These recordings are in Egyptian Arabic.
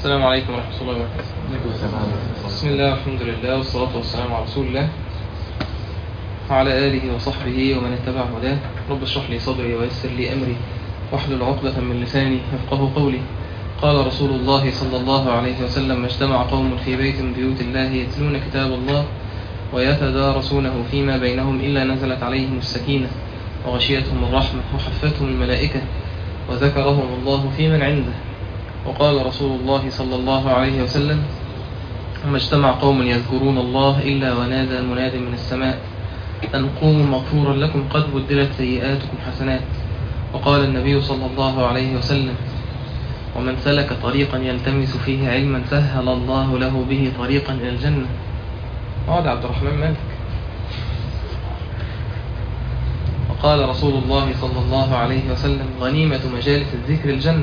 السلام عليكم ورحمة الله وبركاته بسم الله والحمد لله والصلاة والسلام على رسول الله وعلى آله وصحبه ومن اتبع هداه رب اشرح لي صدري ويسر لي أمري واحلل عقدة من لساني يفقه قولي قال رسول الله صلى الله عليه وسلم ما اجتمع قوم في بيت من بيوت الله يتلون كتاب الله ويتدارسونه فيما بينهم إلا نزلت عليهم السكينة وغشيتهم الرحمة وحفتهم الملائكة وذكرهم الله في من عنده وقال رسول الله صلى الله عليه وسلم وما اجتمع قوم يذكرون الله إلا ونادى مناد من السماء أن قوموا مغفورا لكم قد بدلت سيئاتكم حسنات وقال النبي صلى الله عليه وسلم ومن سلك طريقا يلتمس فيه علما سهل الله له به طريقا إلى الجنة اقعد عبد الرحمن مالك وقال رسول الله صلى الله عليه وسلم غنيمة مجالس الذكر الجنة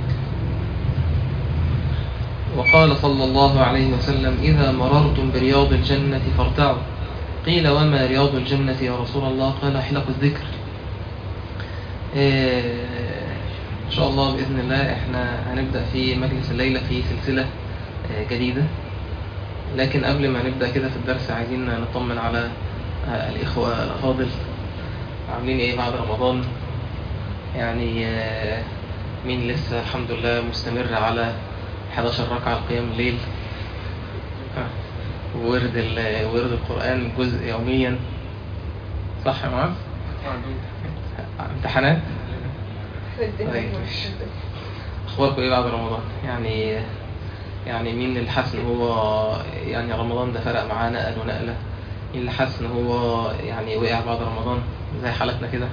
وقال صلى الله عليه وسلم إذا مررتم برياض الجنة فارتعوا قيل وما رياض الجنة يا رسول الله قال حلق الذكر إيه إن شاء الله بإذن الله إحنا هنبدأ في مجلس الليلة في سلسلة إيه جديدة لكن قبل ما نبدأ كده في الدرس عايزين نطمن على الإخوة الأفاضل عاملين إيه بعد رمضان يعني مين لسه الحمد لله مستمر على 11 ركعة قيام الليل ورد ورد القرآن جزء يوميا صح يا معاذ؟ امتحانات؟ طيب اخباركم ايه بعد رمضان؟ يعني يعني مين اللي حاسس ان هو يعني رمضان ده فرق معاه نقل ونقله؟ مين اللي حاسس ان هو يعني وقع بعد رمضان زي حالتنا كده؟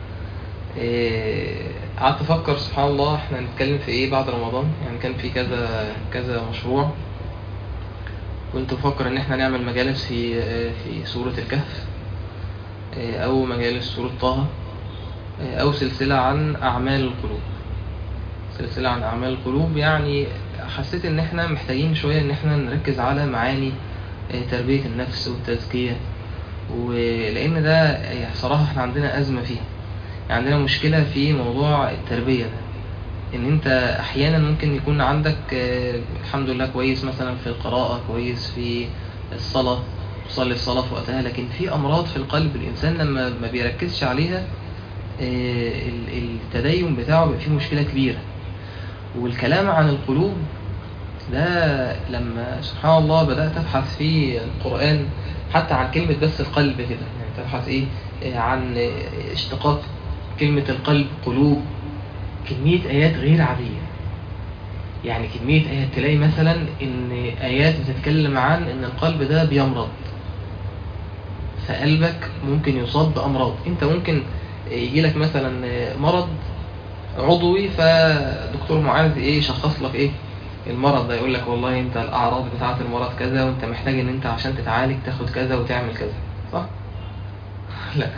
إيه قعدت افكر سبحان الله احنا هنتكلم في ايه بعد رمضان يعني كان في كذا كذا مشروع كنت بفكر ان احنا نعمل مجالس في في سورة الكهف او مجالس سورة طه او سلسلة عن اعمال القلوب سلسلة عن اعمال القلوب يعني حسيت ان احنا محتاجين شوية ان احنا نركز على معاني تربية النفس والتزكية ولان ده صراحة احنا عندنا ازمة فيه عندنا مشكلة في موضوع التربية ده ان انت احيانا ممكن يكون عندك الحمد لله كويس مثلا في القراءة كويس في الصلاة تصلي الصلاة في وقتها لكن في امراض في القلب الانسان لما ما بيركزش عليها التدين بتاعه بيبقى فيه مشكلة كبيرة والكلام عن القلوب ده لما سبحان الله بدأت أبحث في القرآن حتى عن كلمة بس القلب كده يعني تبحث إيه عن اشتقاق كلمة القلب قلوب كمية آيات غير عادية يعني كمية آيات تلاقي مثلا إن آيات بتتكلم عن إن القلب ده بيمرض فقلبك ممكن يصاب بأمراض أنت ممكن يجي لك مثلا مرض عضوي فدكتور معالج إيه يشخص لك إيه المرض ده يقول لك والله أنت الأعراض بتاعة المرض كذا وأنت محتاج إن أنت عشان تتعالج تاخد كذا وتعمل كذا صح؟ لا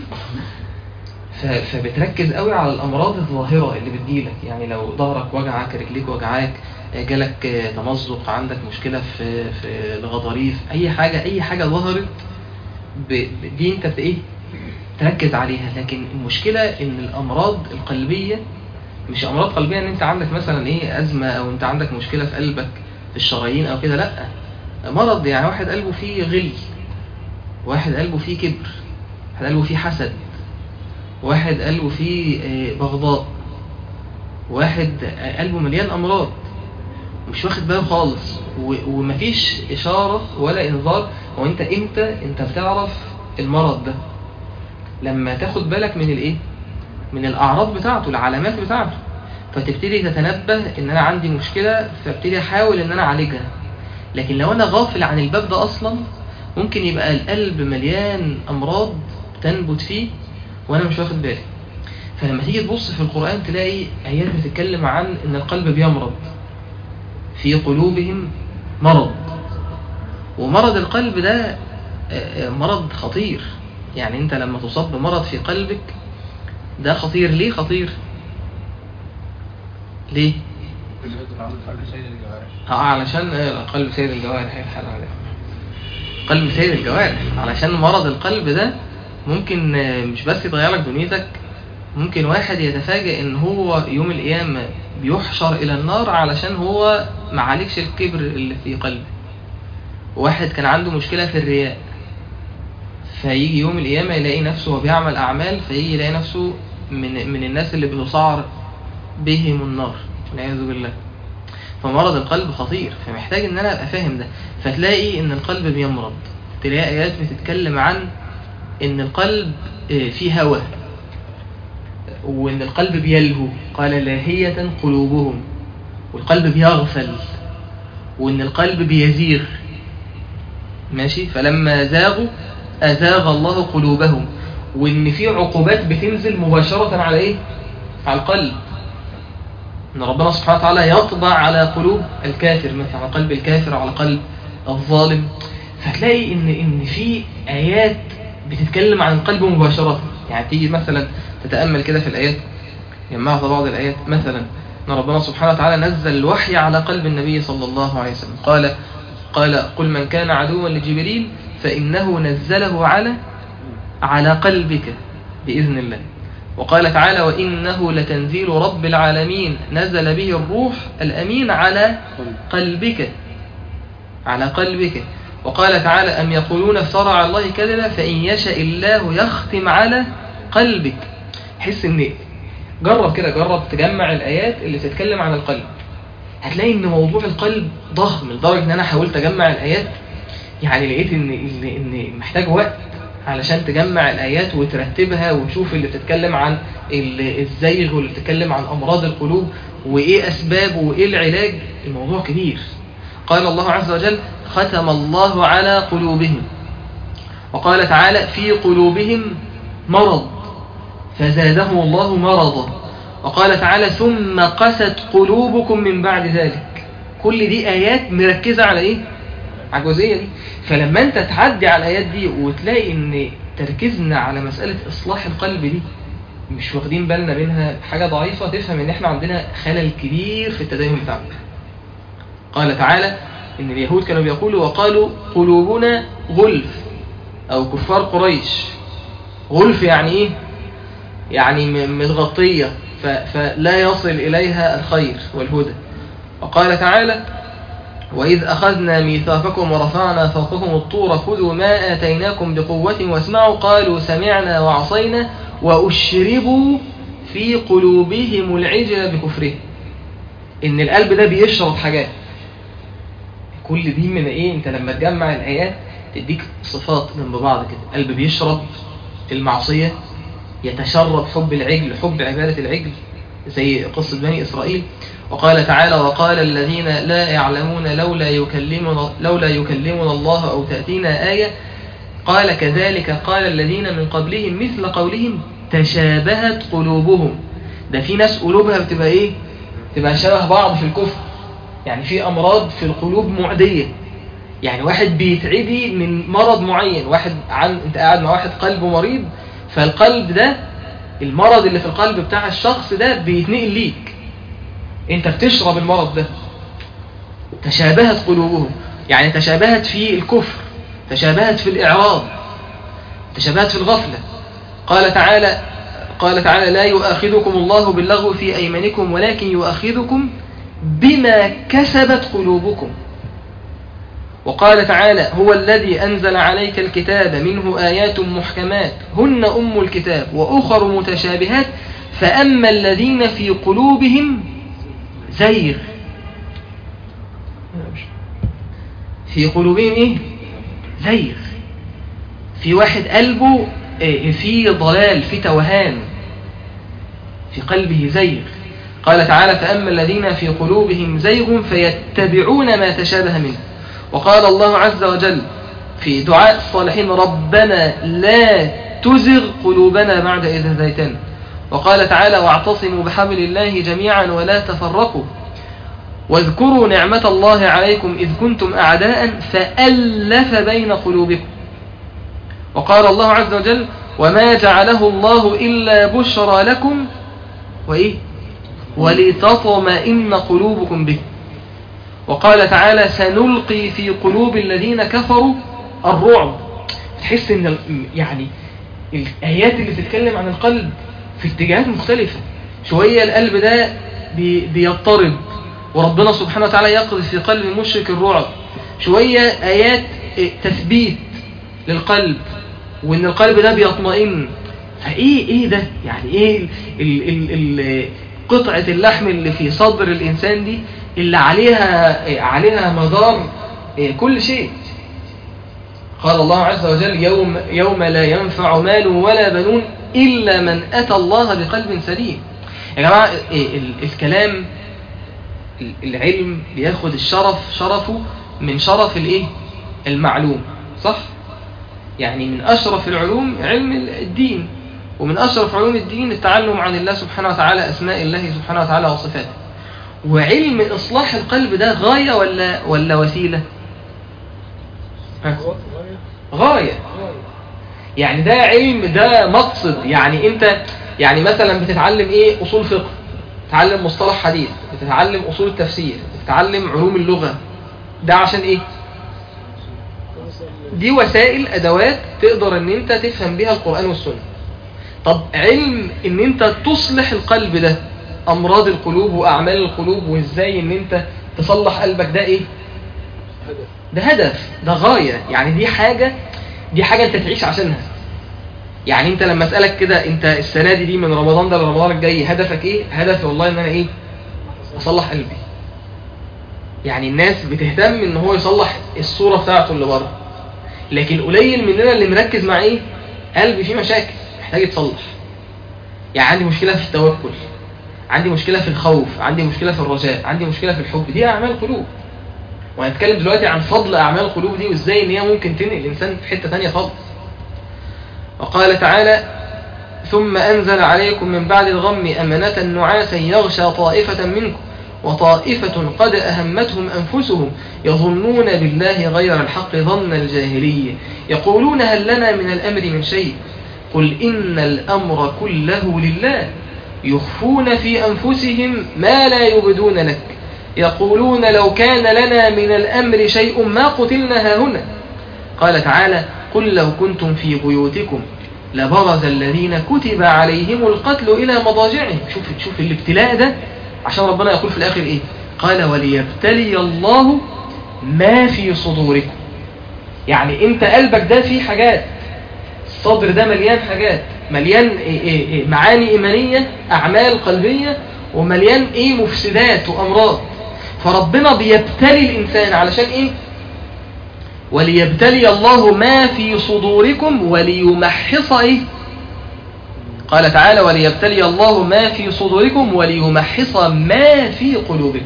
فبتركز قوي على الامراض الظاهره اللي بتجيلك يعني لو ظهرك وجعك رجليك وجعاك جالك تمزق عندك مشكله في في الغضاريف اي حاجه اي حاجه ظهرت دي انت ايه تركز عليها لكن المشكله ان الامراض القلبيه مش امراض قلبيه ان انت عندك مثلا ايه ازمه او انت عندك مشكله في قلبك في الشرايين او كده لا مرض يعني واحد قلبه فيه غل واحد قلبه فيه كبر واحد قلبه فيه حسد واحد قلبه فيه بغضاء واحد قلبه مليان أمراض مش واخد باله خالص ومفيش إشارة ولا إنذار هو أنت إمتى أنت بتعرف المرض ده لما تاخد بالك من الإيه من الأعراض بتاعته العلامات بتاعته فتبتدي تتنبه إن أنا عندي مشكلة فابتدي أحاول إن أنا أعالجها لكن لو أنا غافل عن الباب ده أصلا ممكن يبقى القلب مليان أمراض تنبت فيه وانا مش واخد بالي فلما تيجي تبص في القرآن تلاقي آيات بتتكلم عن ان القلب بيمرض في قلوبهم مرض ومرض القلب ده مرض خطير يعني انت لما تصاب بمرض في قلبك ده خطير ليه خطير ليه اه علشان القلب سيد الجوارح الحال عليه قلب سيد الجوارح علشان مرض القلب ده ممكن مش بس يضيع لك دنيتك ممكن واحد يتفاجئ ان هو يوم القيامة بيحشر إلى النار علشان هو معالجش الكبر اللي في قلبه واحد كان عنده مشكلة في الرياء فيجي يوم القيامة يلاقي نفسه وبيعمل أعمال فيجي يلاقي نفسه من, من الناس اللي بتسعر بهم النار والعياذ بالله فمرض القلب خطير فمحتاج ان انا ابقى فاهم ده فتلاقي ان القلب بيمرض تلاقي ايات بتتكلم عن ان القلب آه، فيه هوى وان القلب بيلهو قال لاهية قلوبهم والقلب بيغفل وان القلب بيزيغ ماشي فلما زاغوا أزاغ الله قلوبهم وإن في عقوبات بتنزل مباشرة على إيه؟ على القلب إن ربنا سبحانه وتعالى يطبع على قلوب الكافر مثلا على قلب الكافر على قلب الظالم فتلاقي إن إن في آيات بتتكلم عن القلب مباشرة يعني تيجي مثلا تتأمل كده في الآيات جمعت بعض الآيات مثلا أن ربنا سبحانه وتعالى نزل الوحي على قلب النبي صلى الله عليه وسلم قال قال قل من كان عدوا لجبريل فإنه نزله على على قلبك بإذن الله وقال تعالى وإنه لتنزيل رب العالمين نزل به الروح الأمين على قلبك على قلبك وقال تعالى أم يقولون افترى على الله كذبا فإن يشاء الله يختم على قلبك حس ان جرب كده جرب تجمع الآيات اللي تتكلم عن القلب هتلاقي ان موضوع القلب ضخم لدرجة ان انا حاولت اجمع الآيات يعني لقيت ان ان ان محتاج وقت علشان تجمع الآيات وترتبها وتشوف اللي بتتكلم عن ال- الزيغ واللي بتتكلم عن أمراض القلوب وإيه أسبابه وإيه العلاج الموضوع كبير قال الله عز وجل ختم الله على قلوبهم وقال تعالى في قلوبهم مرض فزادهم الله مرضا وقال تعالى ثم قست قلوبكم من بعد ذلك كل دي آيات مركزة على إيه؟ على الجزئية دي فلما أنت تعدي على الآيات دي وتلاقي إن تركيزنا على مسألة إصلاح القلب دي مش واخدين بالنا منها حاجة ضعيفة تفهم إن إحنا عندنا خلل كبير في التدين بتاعنا قال تعالى إن اليهود كانوا بيقولوا وقالوا قلوبنا غلف أو كفار قريش غلف يعني إيه؟ يعني م- متغطية ف- فلا يصل إليها الخير والهدى وقال تعالى وإذ أخذنا ميثاقكم ورفعنا فوقكم الطور خذوا ما آتيناكم بقوة واسمعوا قالوا سمعنا وعصينا وأشربوا في قلوبهم العجل بكفرهم إن القلب ده بيشرب حاجات كل دي من إيه أنت لما تجمع الآيات تديك صفات جنب بعض كده قلب بيشرب المعصية يتشرب حب العجل حب عبادة العجل زي قصة بني إسرائيل وقال تعالى وقال الذين لا يعلمون لولا يكلمنا, لولا يكلمنا الله أو تأتينا آية قال كذلك قال الذين من قبلهم مثل قولهم تشابهت قلوبهم ده في ناس قلوبها بتبقى ايه تبقى شبه بعض في الكفر يعني في أمراض في القلوب معدية يعني واحد بيتعدي من مرض معين واحد عن انت قاعد مع واحد قلبه مريض فالقلب ده المرض اللي في القلب بتاع الشخص ده بيتنقل ليك انت بتشرب المرض ده تشابهت قلوبهم يعني تشابهت في الكفر تشابهت في الإعراض تشابهت في الغفلة قال تعالى قال تعالى لا يؤاخذكم الله باللغو في أيمانكم ولكن يؤاخذكم بما كسبت قلوبكم وقال تعالى هو الذي أنزل عليك الكتاب منه آيات محكمات هن أم الكتاب وأخر متشابهات فأما الذين في قلوبهم زيغ في قلوبهم إيه؟ زيغ في واحد قلبه إيه، في ضلال في توهان في قلبه زيغ قال تعالى فأما الذين في قلوبهم زيغ فيتبعون ما تشابه منه وقال الله عز وجل في دعاء الصالحين ربنا لا تزغ قلوبنا بعد إذ هديتنا وقال تعالى واعتصموا بحبل الله جميعا ولا تفرقوا واذكروا نعمة الله عليكم إذ كنتم أعداء فألف بين قلوبكم وقال الله عز وجل وما جعله الله إلا بشرى لكم وإيه ولتطمئن قلوبكم به وقال تعالى سنلقي في قلوب الذين كفروا الرعب تحس ان ال- يعني الآيات اللي بتتكلم عن القلب في اتجاهات مختلفة شوية القلب ده بي بيضطرب وربنا سبحانه وتعالى يقذف في قلب المشرك الرعب شوية آيات تثبيت للقلب وإن القلب ده بيطمئن فإيه إيه ده يعني إيه ال ال ال قطعة اللحم اللي في صدر الإنسان دي اللي عليها عليها مدار كل شيء قال الله عز وجل يوم, يوم لا ينفع مال ولا بنون إلا من أتى الله بقلب سليم يا جماعة الكلام العلم بياخد الشرف شرفه من شرف الايه المعلوم صح يعني من أشرف العلوم علم الدين ومن أشرف علوم الدين التعلم عن الله سبحانه وتعالى أسماء الله سبحانه وتعالى وصفاته وعلم إصلاح القلب ده غاية ولا ولا وسيلة ها؟ غاية يعني ده علم ده مقصد يعني انت يعني مثلا بتتعلم ايه اصول فقه بتتعلم مصطلح حديث بتتعلم اصول التفسير بتتعلم علوم اللغة ده عشان ايه دي وسائل ادوات تقدر ان انت تفهم بيها القرآن والسنة طب علم ان انت تصلح القلب ده امراض القلوب واعمال القلوب وازاي ان انت تصلح قلبك ده ايه ده هدف ده غاية يعني دي حاجة دي حاجة انت تعيش عشانها يعني انت لما اسألك كده انت السنة دي دي من رمضان ده لرمضان الجاي هدفك ايه هدفي والله ان انا ايه اصلح قلبي يعني الناس بتهتم ان هو يصلح الصورة بتاعته اللي بره لكن قليل مننا اللي مركز مع ايه قلبي فيه مشاكل محتاج يتصلح يعني عندي مشكلة في التوكل عندي مشكلة في الخوف عندي مشكلة في الرجاء عندي مشكلة في الحب دي أعمال قلوب وهنتكلم دلوقتي عن فضل أعمال القلوب دي وإزاي إن هي ممكن تنقل الإنسان في حتة تانية خالص وقال تعالى ثم أنزل عليكم من بعد الغم أمنة نعاسا يغشى طائفة منكم وطائفة قد أهمتهم أنفسهم يظنون بالله غير الحق ظن الجاهلية يقولون هل لنا من الأمر من شيء قل إن الأمر كله لله يخفون في أنفسهم ما لا يبدون لك يقولون لو كان لنا من الأمر شيء ما قتلنا هنا قال تعالى قل لو كنتم في بيوتكم لبرز الذين كتب عليهم القتل إلى مضاجعهم شوف, شوف الابتلاء ده عشان ربنا يقول في الآخر إيه قال وليبتلي الله ما في صدوركم يعني انت قلبك ده فيه حاجات الصدر ده مليان حاجات مليان إيه إيه إيه معاني إيمانية أعمال قلبية ومليان إيه مفسدات وأمراض فربنا بيبتلي الإنسان علشان إيه وليبتلي الله ما في صدوركم وليمحص إيه قال تعالى وليبتلي الله ما في صدوركم وليمحص ما في قلوبكم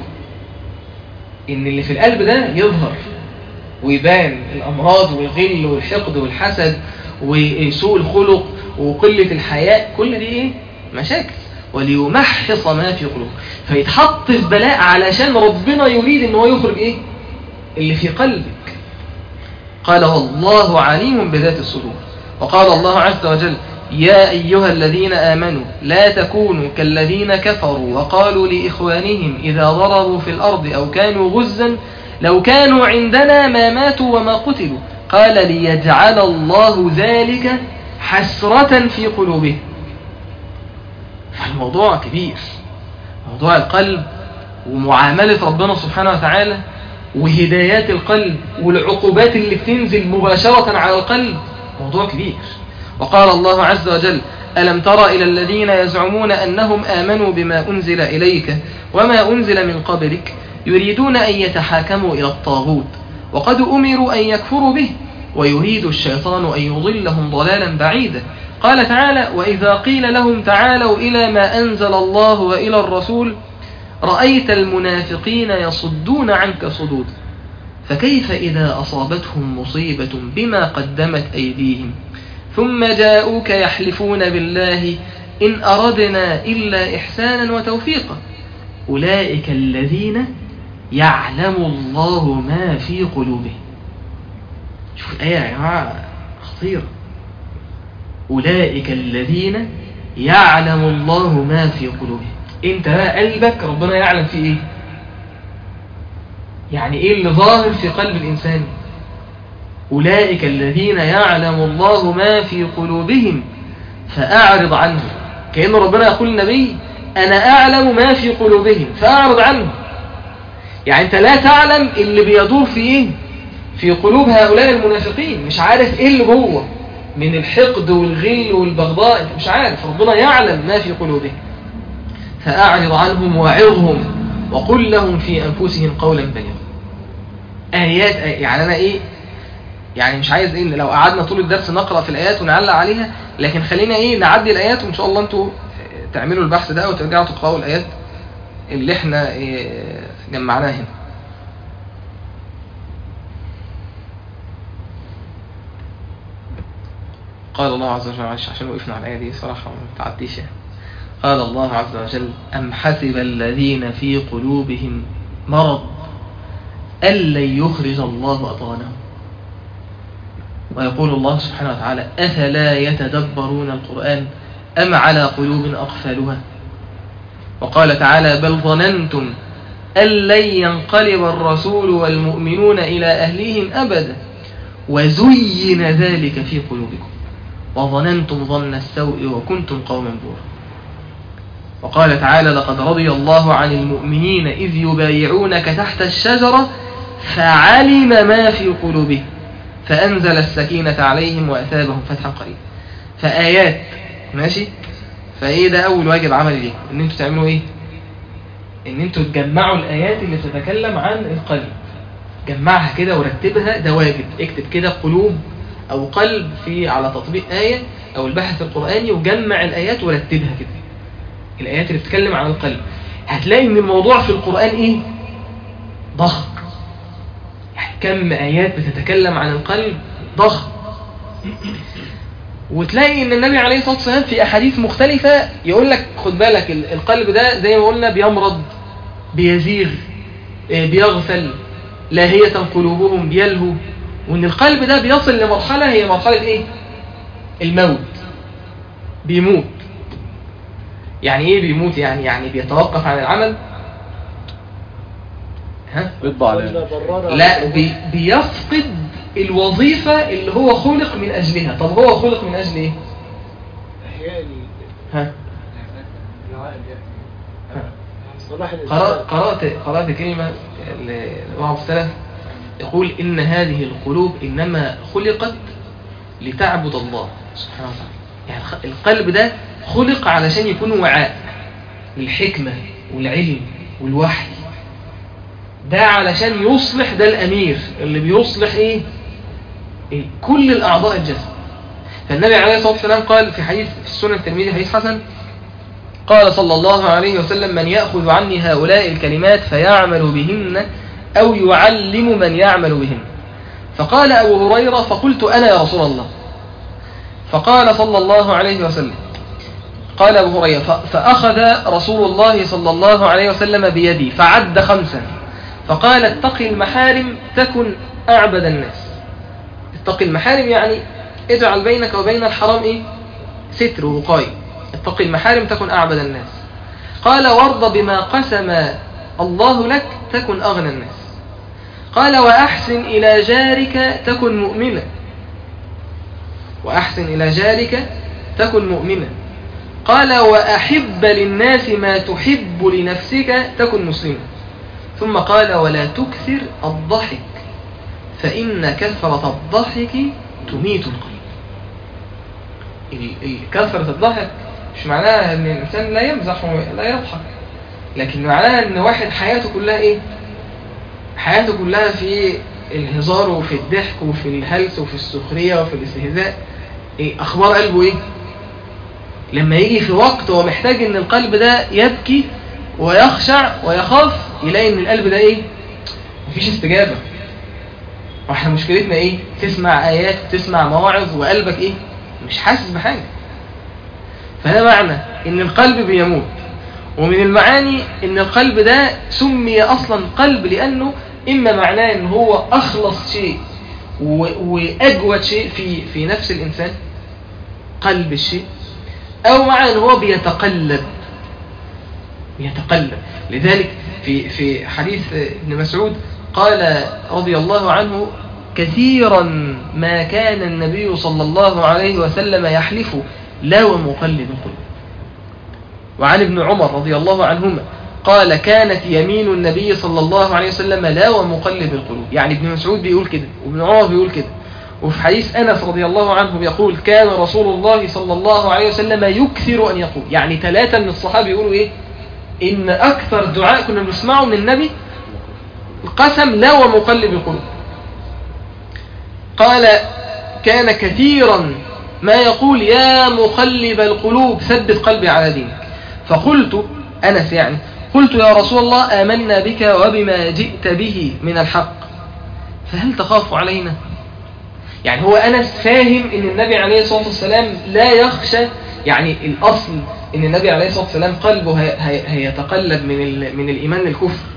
إن اللي في القلب ده يظهر ويبان الأمراض والغل والحقد والحسد وسوء الخلق وقلة الحياء كل دي إيه؟ مشاكل وليمحص ما في قلوب فيتحط في بلاء علشان ربنا يريد ان هو يخرج ايه اللي في قلبك قال والله عليم بذات الصدور وقال الله عز وجل يا أيها الذين آمنوا لا تكونوا كالذين كفروا وقالوا لإخوانهم إذا ضربوا في الأرض أو كانوا غزا لو كانوا عندنا ما ماتوا وما قتلوا قال ليجعل الله ذلك حسرة في قلوبهم فالموضوع كبير موضوع القلب ومعاملة ربنا سبحانه وتعالى وهدايات القلب والعقوبات اللي بتنزل مباشرة على القلب موضوع كبير وقال الله عز وجل ألم تر إلى الذين يزعمون أنهم آمنوا بما أنزل إليك وما أنزل من قبلك يريدون أن يتحاكموا إلى الطاغوت وقد أمروا أن يكفروا به ويريد الشيطان أن يضلهم ضلالا بعيدا قال تعالى وإذا قيل لهم تعالوا إلى ما أنزل الله وإلى الرسول رأيت المنافقين يصدون عنك صدود فكيف إذا أصابتهم مصيبة بما قدمت أيديهم ثم جاءوك يحلفون بالله إن أردنا إلا إحسانا وتوفيقا أولئك الذين يعلم الله ما في قلوبهم شوف الآية يا جماعة خطيرة أولئك الذين يعلم الله ما في قلوبهم انت بقى قلبك ربنا يعلم فيه ايه يعني ايه اللي ظاهر في قلب الانسان أولئك الذين يعلم الله ما في قلوبهم فأعرض عنه كأن ربنا يقول النبي أنا أعلم ما في قلوبهم فأعرض عنهم يعني أنت لا تعلم اللي بيدور في إيه في قلوب هؤلاء المنافقين مش عارف إيه اللي جوه من الحقد والغل والبغضاء أنت مش عارف ربنا يعلم ما في قلوبهم فأعرض عنهم وعظهم وقل لهم في أنفسهم قولا بليغا آيات يعني أنا إيه يعني مش عايز إيه لو قعدنا طول الدرس نقرأ في الآيات ونعلق عليها لكن خلينا إيه نعدي الآيات وإن شاء الله أنتوا تعملوا البحث ده وترجعوا تقرأوا الآيات اللي احنا إيه جمعناها هنا قال الله عز وجل معلش عشان وقفنا على الآية دي صراحة ما تعديش يعني قال الله عز وجل أم حسب الذين في قلوبهم مرض أن لن يخرج الله أضغانهم ويقول الله سبحانه وتعالى أفلا يتدبرون القرآن أم على قلوب أقفالها وقال تعالى بل ظننتم أن لن ينقلب الرسول والمؤمنون إلى أهليهم أبدا وزين ذلك في قلوبكم وظننتم ظن السوء وكنتم قوما بورا وقال تعالى لقد رضي الله عن المؤمنين إذ يبايعونك تحت الشجرة فعلم ما في قلوبهم فأنزل السكينة عليهم وأثابهم فتحا قريبا فآيات ماشي فايه ده اول واجب عملي ليكم ان انتوا تعملوا ايه ان انتوا تجمعوا الايات اللي بتتكلم عن القلب جمعها كده ورتبها ده واجب اكتب كده قلوب او قلب في على تطبيق آية او البحث القرآني وجمع الايات ورتبها كده الايات اللي بتتكلم عن القلب هتلاقي ان الموضوع في القرآن ايه ضخم يعني كم ايات بتتكلم عن القلب ضخم وتلاقي ان النبي عليه الصلاة والسلام في احاديث مختلفة يقول لك خد بالك القلب ده زي ما قلنا بيمرض بيزيغ بيغفل لاهية قلوبهم بيلهو وان القلب ده بيصل لمرحلة هي مرحلة ايه الموت بيموت يعني ايه بيموت يعني يعني بيتوقف عن العمل ها بيطبع عليه لا بي بيفقد الوظيفة اللي هو خلق من أجلها طب هو خلق من أجل إيه ها قرأت, قرأت, قرأت كلمة لبعض السلف يقول إن هذه القلوب إنما خلقت لتعبد الله سبحانه وتعالى يعني القلب ده خلق علشان يكون وعاء للحكمة والعلم والوحي ده علشان يصلح ده الأمير اللي بيصلح إيه كل الأعضاء الجسد فالنبي عليه الصلاة والسلام قال في حديث في السنة الترمذي حديث حسن قال صلى الله عليه وسلم من يأخذ عني هؤلاء الكلمات فيعمل بهن أو يعلم من يعمل بهن فقال أبو هريرة فقلت أنا يا رسول الله فقال صلى الله عليه وسلم قال أبو هريرة فأخذ رسول الله صلى الله عليه وسلم بيدي فعد خمسا فقال اتق المحارم تكن أعبد الناس اتق المحارم يعني اجعل بينك وبين الحرام ايه ستر ووقاية اتق المحارم تكن أعبد الناس قال وارض بما قسم الله لك تكن أغنى الناس قال وأحسن إلى جارك تكن مؤمنا وأحسن إلى جارك تكن مؤمنا قال وأحب للناس ما تحب لنفسك تكن مسلما ثم قال ولا تكثر الضحك فإن كثرة الضحك تميت القلب كثرة الضحك مش معناها ان الانسان لا يمزح ولا يضحك لكن معناها ان واحد حياته كلها ايه حياته كلها في الهزار وفي الضحك وفي الهلس وفي السخرية وفي الاستهزاء إيه اخبار قلبه ايه لما يجي في وقت هو محتاج ان القلب ده يبكي ويخشع ويخاف يلاقي ان القلب ده ايه مفيش استجابة واحنا مشكلتنا ايه تسمع ايات تسمع مواعظ وقلبك ايه مش حاسس بحاجة فده معنى ان القلب بيموت ومن المعاني ان القلب ده سمي اصلا قلب لانه اما معناه ان هو اخلص شيء واجود شيء في في نفس الانسان قلب الشيء او معنى ان هو بيتقلب بيتقلب لذلك في في حديث ابن مسعود قال رضي الله عنه كثيرا ما كان النبي صلى الله عليه وسلم يحلف لا ومقلب القلوب وعن ابن عمر رضي الله عنهما قال كانت يمين النبي صلى الله عليه وسلم لا ومقلب القلوب يعني ابن مسعود بيقول كده وابن عمر بيقول كده وفي حديث أنس رضي الله عنه يقول كان رسول الله صلى الله عليه وسلم يكثر أن يقول يعني ثلاثة من الصحابة يقولوا إيه إن أكثر دعاء كنا نسمعه من النبي القسم لا ومقلب القلوب قال كان كثيرا ما يقول يا مقلب القلوب ثبت قلبي على دينك فقلت أنس يعني قلت يا رسول الله آمنا بك وبما جئت به من الحق فهل تخاف علينا يعني هو أنس فاهم ان النبي عليه الصلاة والسلام لا يخشى يعني الأصل ان النبي عليه الصلاة والسلام قلبه هيتقلب من, من الإيمان للكفر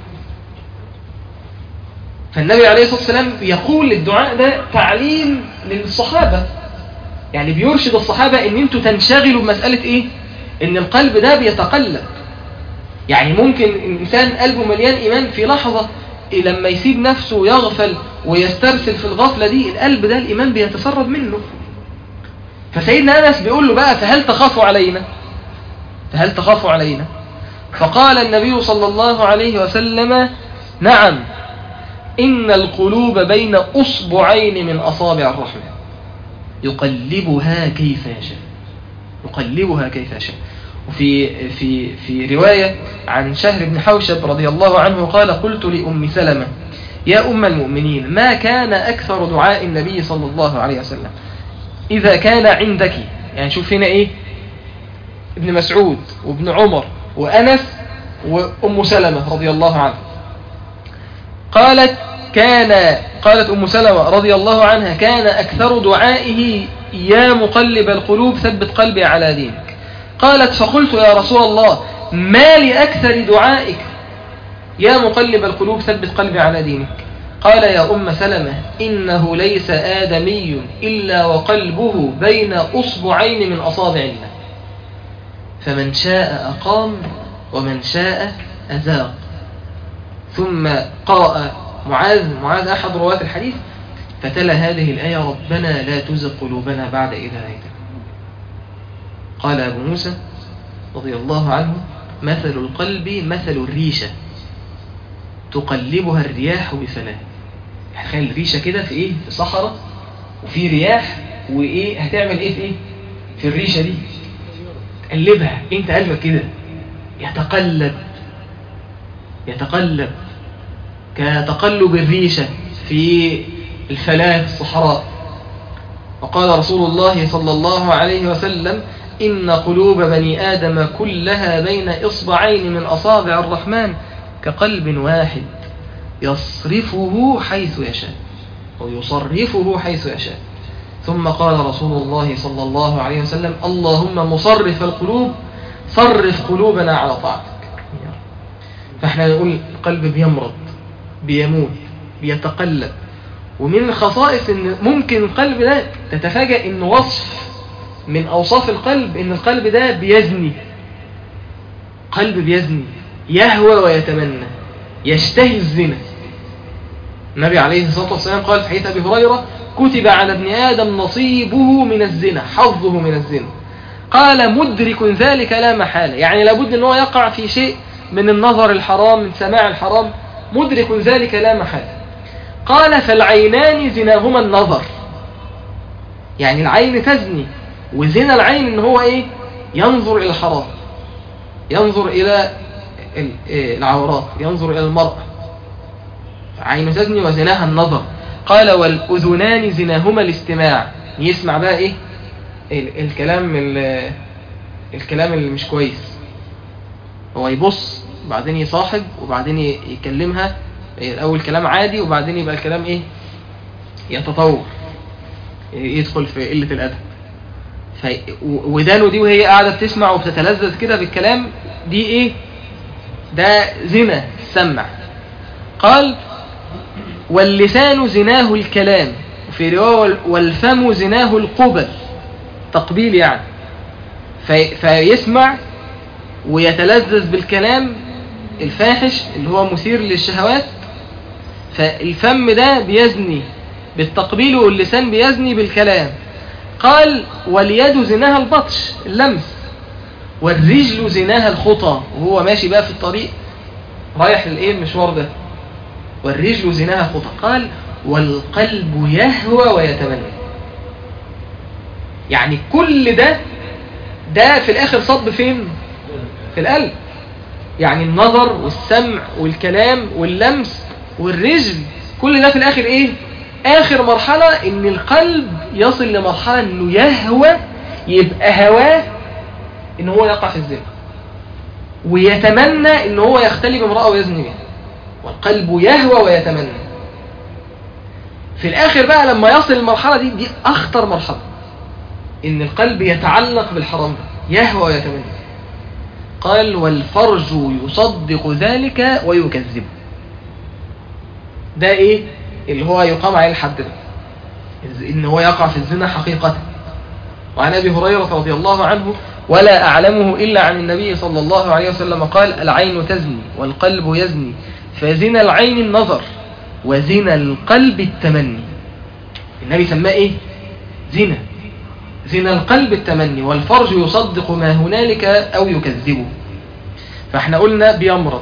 فالنبي عليه الصلاة والسلام يقول الدعاء ده تعليم للصحابة يعني بيرشد الصحابة ان انتوا تنشغلوا بمسألة ايه ان القلب ده بيتقلب يعني ممكن الإنسان قلبه مليان إيمان في لحظة لما يسيب نفسه ويغفل ويسترسل في الغفلة دي القلب ده الإيمان بيتسرب منه فسيدنا أنس بيقول له بقى فهل تخافوا علينا فهل تخافوا علينا فقال النبي صلى الله عليه وسلم نعم إن القلوب بين أصبعين من أصابع الرحمن يقلبها كيف يشاء يقلبها كيف يشاء وفي في في رواية عن شهر بن حوشب رضي الله عنه قال قلت لأم سلمة يا أم المؤمنين ما كان أكثر دعاء النبي صلى الله عليه وسلم إذا كان عندك يعني شوف هنا إيه ابن مسعود وابن عمر وأنس وأم سلمة رضي الله عنه قالت كان قالت أم سلمة رضي الله عنها كان أكثر دعائه يا مقلب القلوب ثبت قلبي على دينك قالت فقلت يا رسول الله ما لأكثر دعائك يا مقلب القلوب ثبت قلبي على دينك قال يا أم سلمة إنه ليس آدمي إلا وقلبه بين أصبعين من أصابع الله فمن شاء أقام ومن شاء أذاق ثم قرأ معاذ معاذ أحد رواة الحديث فتلا هذه الآية ربنا لا تزغ قلوبنا بعد إذا هديتنا قال أبو موسى رضي الله عنه مثل القلب مثل الريشة تقلبها الرياح بسلام يعني تخيل الريشة كده في ايه في صحراء وفي رياح وايه هتعمل ايه في ايه في الريشة دي تقلبها انت قلبك كده يتقلب يتقلب كتقلب الريشة في الفلاة في الصحراء وقال رسول الله صلى الله عليه وسلم إن قلوب بني آدم كلها بين إصبعين من أصابع الرحمن كقلب واحد يصرفه حيث يشاء ويصرفه حيث يشاء ثم قال رسول الله صلى الله عليه وسلم اللهم مصرف القلوب صرف قلوبنا على طاعتك فاحنا نقول القلب بيمرض بيموت بيتقلب ومن الخصائص ان ممكن القلب ده تتفاجأ ان وصف من اوصاف القلب ان القلب ده بيزني قلب بيزني يهوى ويتمنى يشتهي الزنا النبي عليه الصلاة والسلام قال في حديث أبي هريرة كتب على ابن آدم نصيبه من الزنا حظه من الزنا قال مدرك ذلك لا محالة يعني لابد أنه يقع في شيء من النظر الحرام من سماع الحرام مدرك ذلك لا محالة قال فالعينان زناهما النظر يعني العين تزني وزنا العين ان هو ايه ينظر الى الحرام ينظر الى العورات ينظر الى المرأة عين تزني وزناها النظر قال والأذنان زناهما الاستماع يسمع بقى ايه الكلام الكلام اللي مش كويس هو يبص وبعدين يصاحب وبعدين يكلمها الاول كلام عادي وبعدين يبقى الكلام ايه يتطور يدخل في قلة الأدب ف... ودانه دي وهي قاعدة بتسمع وبتتلذذ كده بالكلام دي ايه ده زنا سمع قال واللسان زناه الكلام وفي رواية والفم زناه القبل تقبيل يعني في... فيسمع ويتلذذ بالكلام الفاحش اللي هو مثير للشهوات فالفم ده بيزني بالتقبيل واللسان بيزني بالكلام قال واليد زناها البطش اللمس والرجل زناها الخطى وهو ماشي بقى في الطريق رايح للايه المشوار ده والرجل زناها الخطى قال والقلب يهوى ويتمنى يعني كل ده ده في الاخر صب فين في القلب يعني النظر والسمع والكلام واللمس والرجل كل ده في الاخر ايه اخر مرحلة ان القلب يصل لمرحلة انه يهوى يبقى هواه ان هو يقع في الزنا ويتمنى ان هو يختلي بامرأة ويزني بها والقلب يهوى ويتمنى في الاخر بقى لما يصل المرحلة دي دي اخطر مرحلة ان القلب يتعلق بالحرام ده يهوى ويتمنى قال والفرج يصدق ذلك ويكذبه ده ايه اللي هو يقام عليه الحد ده ان هو يقع في الزنا حقيقة وعن ابي هريرة رضي الله عنه ولا اعلمه الا عن النبي صلى الله عليه وسلم قال العين تزني والقلب يزني فزنا العين النظر وزنا القلب التمني النبي سماه ايه زنا زنا القلب التمني والفرج يصدق ما هنالك او يكذبه فاحنا قلنا بيمرض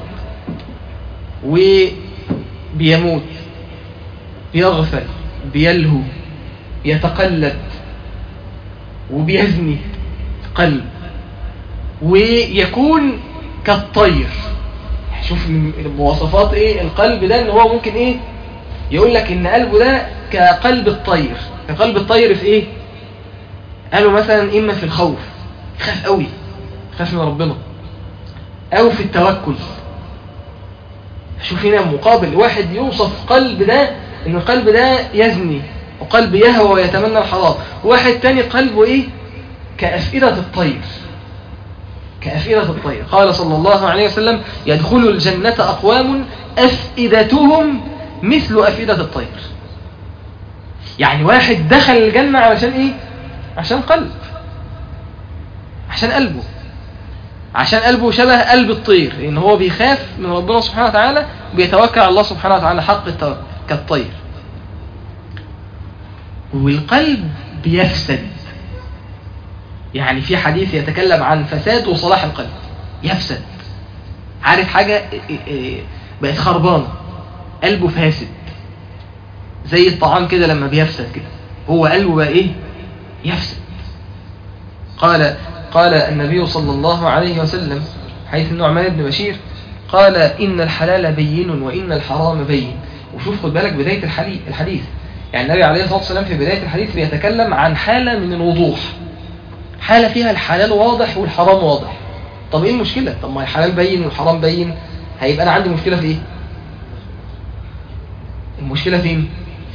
وبيموت بيغفل بيلهو بيتقلد وبيزني قلب ويكون كالطير شوف مواصفات ايه القلب ده ان هو ممكن ايه يقول لك ان قلبه ده كقلب الطير كقلب الطير في ايه قالوا مثلا اما في الخوف خاف قوي خاف من ربنا او في التوكل شوف هنا مقابل واحد يوصف قلب ده ان القلب ده يزني وقلب يهوى ويتمنى الحرام واحد تاني قلبه ايه كأفئدة الطير كأفئدة الطير قال صلى الله عليه وسلم يدخل الجنة أقوام أفئدتهم مثل أفئدة الطير يعني واحد دخل الجنة علشان ايه عشان قلب عشان قلبه عشان قلبه شبه قلب الطير لان هو بيخاف من ربنا سبحانه وتعالى وبيتوكل على الله سبحانه وتعالى حق التوكل كالطير والقلب بيفسد يعني في حديث يتكلم عن فساد وصلاح القلب يفسد عارف حاجة بقت خربانة قلبه فاسد زي الطعام كده لما بيفسد كده هو قلبه بقى ايه يفسد قال قال النبي صلى الله عليه وسلم حيث النعمان بن بشير قال إن الحلال بين وإن الحرام بين وشوف خد بالك بداية الحديث يعني النبي عليه الصلاة والسلام في بداية الحديث بيتكلم عن حالة من الوضوح حالة فيها الحلال واضح والحرام واضح طب ايه المشكلة طب ما الحلال بين والحرام بين هيبقى انا عندي مشكلة في ايه المشكلة فين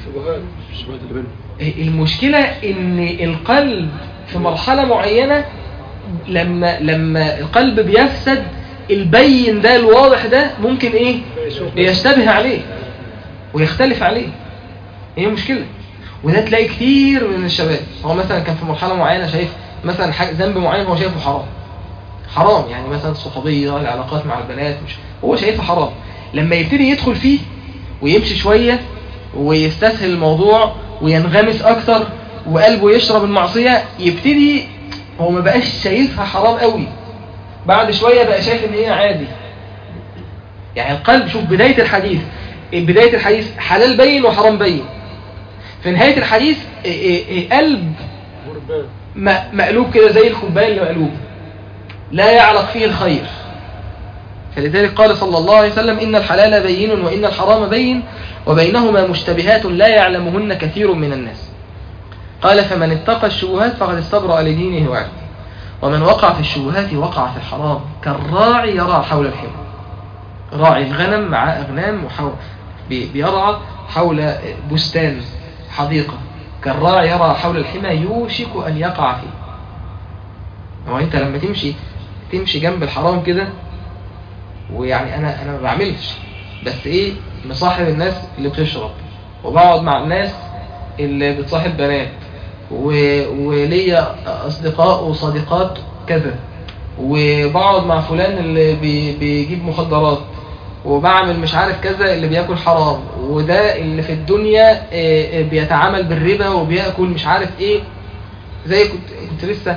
المشكلة ان القلب في مرحلة معينة لما لما القلب بيفسد البين ده الواضح ده ممكن ايه يشتبه عليه ويختلف عليه ايه المشكلة وده تلاقي كتير من الشباب هو مثلا كان في مرحلة معينة شايف مثلا حاجة ذنب معين هو شايفه حرام حرام يعني مثلا الصحوبية العلاقات مع البنات مش هو شايفه حرام لما يبتدي يدخل فيه ويمشي شوية ويستسهل الموضوع وينغمس اكتر وقلبه يشرب المعصية يبتدي هو ما بقاش شايفها حرام قوي بعد شوية بقى شايف ان هي عادي يعني القلب شوف بداية الحديث بداية الحديث حلال بين وحرام بين في نهاية الحديث قلب مقلوب كده زي الكوباية اللي مقلوب لا يعلق فيه الخير فلذلك قال صلى الله عليه وسلم إن الحلال بين وإن الحرام بين وبينهما مشتبهات لا يعلمهن كثير من الناس قال فمن اتقى الشبهات فقد استبرأ لدينه وعرضه ومن وقع في الشبهات وقع في الحرام كالراعي يرى حول الحمى راعي الغنم مع أغنام وحول بيرعى حول بستان حديقة كالراعي يرى حول الحمى يوشك أن يقع فيه هو أنت لما تمشي تمشي جنب الحرام كده ويعني أنا أنا ما بعملش بس إيه مصاحب الناس اللي بتشرب وبقعد مع الناس اللي بتصاحب بنات و... وليا أصدقاء وصديقات كذا وبقعد مع فلان اللي بي... بيجيب مخدرات وبعمل مش عارف كذا اللي بياكل حرام وده اللي في الدنيا بيتعامل بالربا وبياكل مش عارف ايه زي كنت كنت لسه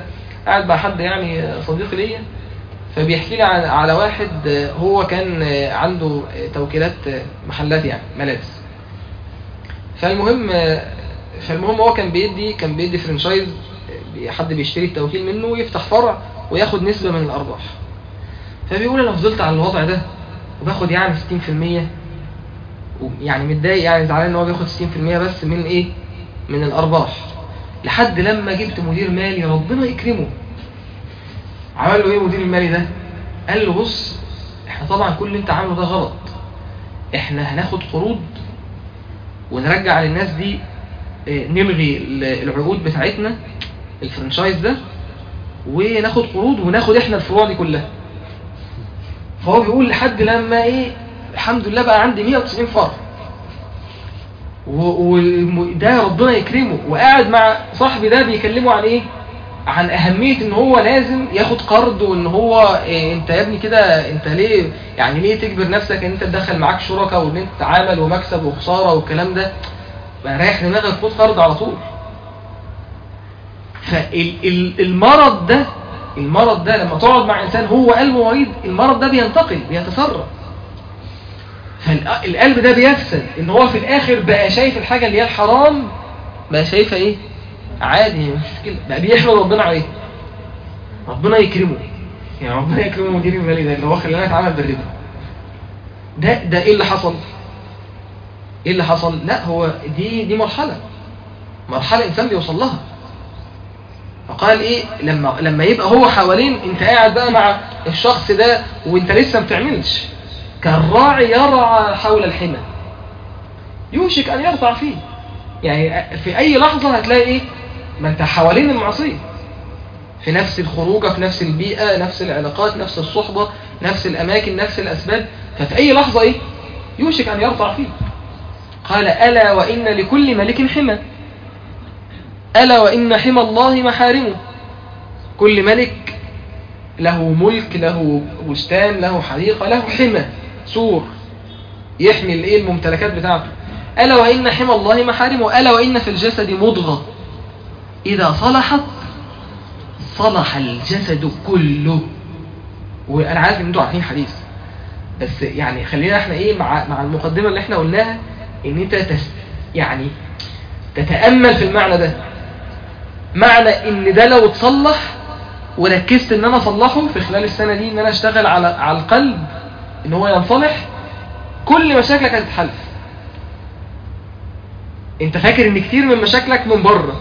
قاعد مع حد يعني صديق ليا فبيحكي لي عن على واحد هو كان عنده توكيلات محلات يعني ملابس فالمهم فالمهم هو كان بيدي كان بيدي فرنشايز حد بيشتري التوكيل منه ويفتح فرع وياخد نسبة من الأرباح فبيقول أنا فضلت على الوضع ده وباخد يعني 60% يعني متضايق يعني زعلان ان هو بياخد 60% بس من ايه من الارباح لحد لما جبت مدير مالي ربنا يكرمه عمل له ايه مدير المالي ده قال له بص احنا طبعا كل اللي انت عامله ده غلط احنا هناخد قروض ونرجع للناس دي اه نلغي العقود بتاعتنا الفرنشايز ده وناخد قروض وناخد احنا الفروع دي كلها فهو بيقول لحد لما ايه الحمد لله بقى عندي 190 فرع وده ربنا يكرمه وقاعد مع صاحبي ده بيكلمه عن ايه عن اهمية ان هو لازم ياخد قرض وان هو إيه انت يا ابني كده انت ليه يعني ليه تجبر نفسك ان انت تدخل معاك شركاء وان انت تتعامل ومكسب وخسارة والكلام ده رايح دماغك خد قرض على طول فالمرض ده المرض ده لما تقعد مع انسان هو قلبه مريض المرض ده بينتقل بيتسرب فالقلب ده بيفسد ان هو في الاخر بقى شايف الحاجة اللي هي الحرام بقى شايفها ايه عادي مش مشكلة بقى بيحمد ربنا عليه ربنا يكرمه يعني ربنا يكرمه مدير المالي ده اللي هو خلانا نتعامل بالربا ده ده ايه اللي حصل ايه اللي حصل لا هو دي دي مرحلة مرحلة انسان بيوصل لها فقال ايه لما لما يبقى هو حوالين انت قاعد بقى مع الشخص ده وانت لسه ما بتعملش كالراعي يرعى حول الحمى يوشك ان يرفع فيه يعني في اي لحظة هتلاقي ايه ما انت حوالين المعصية في نفس الخروجة في نفس البيئة نفس العلاقات نفس الصحبة نفس الاماكن نفس الاسباب ففي اي لحظة ايه يوشك ان يرفع فيه قال ألا وإن لكل ملك حمى ألا وإن حمى الله محارمه كل ملك له ملك له بستان له حديقة له حمى سور يحمي الايه الممتلكات بتاعته ألا وإن حمى الله محارمه ألا وإن في الجسد مضغة إذا صلحت صلح الجسد كله وأنا عارف إن انتوا عارفين حديث بس يعني خلينا احنا ايه مع مع المقدمة اللي احنا قلناها ان انت تس يعني تتأمل في المعنى ده معنى ان ده لو اتصلح وركزت ان انا اصلحه في خلال السنة دي ان انا اشتغل على على القلب ان هو ينصلح كل مشاكلك هتتحل انت فاكر ان كتير من مشاكلك من بره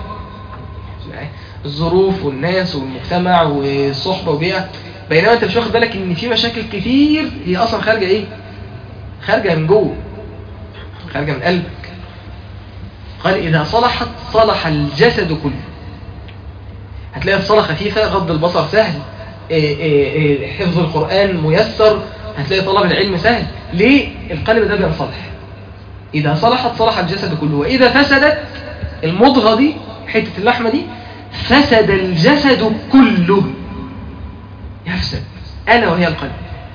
الظروف والناس والمجتمع والصحبة وبيئة بينما انت مش واخد بالك ان في مشاكل كتير هي اصلا خارجة ايه خارجة من جوه خارجة من قلبك قال إذا صلحت صلح الجسد كله هتلاقي الصلاة خفيفة غض البصر سهل إيه إيه إيه حفظ القرآن ميسر هتلاقي طلب العلم سهل ليه القلب ده بينصلح إذا صلحت صلح الجسد كله وإذا فسدت المضغة دي حتة اللحمة دي فسد الجسد كله يفسد ألا وهي القلب